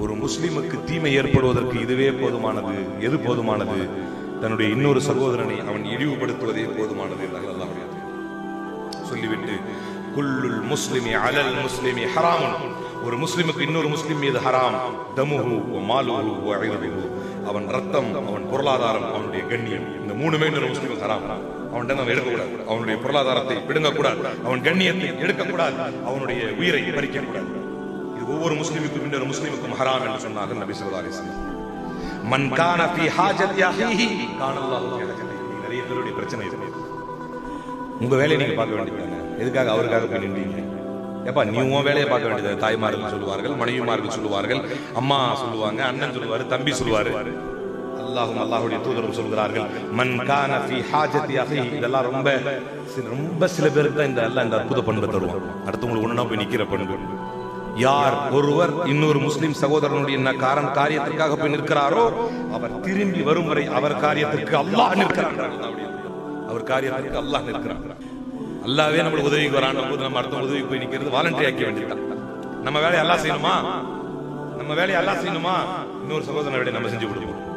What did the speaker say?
ஒரு முஸ்லிமுக்கு தீமை ஏற்படுவதற்கு இதுவே போதுமானது எது போதுமானது தன்னுடைய இன்னொரு சகோதரனை அவன் இழிவுபடுத்துவதே போதுமானது என்றார்கள் அல்லாஹ்வுடைய தூதர். சொல்லிவிட்டு குல்லுல் முஸ்லிமி அலல் முஸ்லிமி ஹராமுன் ஒரு முஸ்லிமுக்கு இன்னொரு முஸ்லிம் மீது ஹராம் தமுஹு வ மாலுஹு வ இர்துஹு அவன் ரத்தம் அவன் பொருளாதாரம் அவனுடைய கண்ணியம் இந்த மூணுமே இன்னொரு முஸ்லிமுக்கு ஹராம் அவன்கிட்ட நம்ம எடுக்கக்கூடாது அவனுடைய பொருளாதாரத்தை பிடுங்கக்கூடாது அவன் கண்ணியத்தை எடுக்கக்கூடாது அவனுடைய உயிரை பறிக்கக்கூடாது இது ஒவ்வொரு முஸ்லிமுக்கும் இன்னொரு முஸ்லிமுக்கும் ஹராம் என்று சொன்னார்கள் நபி ஸல்லல்லாஹு அலைஹி வஸல்லம் மன் கான ஃபீ ஹாஜத் அஹீஹி கான அல்லாஹு ஃபீ ஹாஜத்திஹி. நிறைய பேருடைய பிரச்சனை இது உங்க வேலையை நீங்க பார்க்க வேண்டியதானே எதுக்காக அவருக்காக போய் நின்றீங்க ஏப்பா நீ உன் வேலையை பார்க்க வேண்டியது தாய்மார்கள் சொல்லுவார்கள் மனைவிமார்கள் சொல்லுவார்கள் அம்மா சொல்லுவாங்க அண்ணன் சொல்லுவாரு தம்பி சொல்லுவாரு அல்லாஹும் அல்லாஹ்வுடைய தூதரும் சொல்கிறார்கள் மன் கான ஃபீ ஹாஜத்தி அஹீஹி இதெல்லாம் ரொம்ப சி- ரொம்ப சில பேருக்கு தான் இந்த எல்லாம் இந்த அற்புத பண்பை தருவான் அடுத்தவங்களுக்கு ஒண்ணுனா போய் நிக்கிற பண்பு யார் ஒருவர் இன்னொரு முஸ்லிம் சகோதரனுடைய என்ன காரண காரியத்திற்காக போய் நிற்கிறாரோ அவர் திரும்பி வரும் வரை அவர் காரியத்திற்கு அல்லாஹ் நிற்கிறார் அவர் காரியத்திற்கு அல்லாஹ் நிற்கிறான் அல்லாவே நம்மளுக்கு உதவிக்கு வரான் போது நம்ம அடுத்த உதவிக்கு போய் நிக்கிறது வாலண்டரி ஆக்கி வேண்டியதான் நம்ம வேலையை அல்லாஹ் செய்யணுமா நம்ம வேலையை அல்லாஹ் செய்யணுமா இன்னொரு சகோதரன் வேலையை நம்ம செஞ்சு கொடுப்போம்